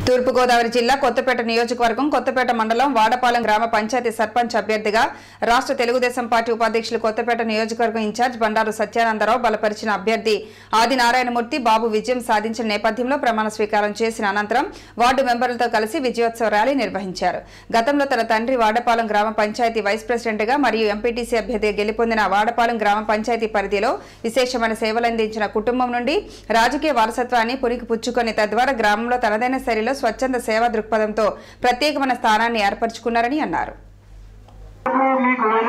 తూర్పుగోదావరి జిల్లా కొత్తపేట నియోజకవర్గం కొత్తపేట మండలం వాడపాలెం గ్రామ పంచాయతీ సర్పంచ్ అభ్యర్థిగా రాష్ట్ర తెలుగుదేశం పార్టీ ఉపాధ్యక్షులు కొత్తపేట నియోజకవర్గం ఇన్ఛార్జ్ బండారు సత్యానందరావు బలపరిచిన అభ్యర్థి ఆది నారాయణమూర్తి బాబు విజయం సాధించిన నేపథ్యంలో ప్రమాణ స్వీకారం చేసిన అనంతరం వార్డు మెంబర్లతో కలిసి విజయోత్సవ ర్యాలీ నిర్వహించారు గతంలో తన తండ్రి వాడపాలెం గ్రామ పంచాయతీ వైస్ ప్రెసిడెంట్గా మరియు ఎంపీటీసీ అభ్యర్థిగా గెలుపొందిన వాడపాలెం గ్రామ పంచాయతీ పరిధిలో విశేషమైన సేవలందించిన కుటుంబం నుండి రాజకీయ వారసత్వాన్ని పురికి పుచ్చుకొని తద్వారా గ్రామంలో తనదైన శైలిలో స్వచ్ఛంద సేవా దృక్పథంతో ప్రత్యేకమైన స్థానాన్ని ఏర్పరచుకున్నారని అన్నారు మీకు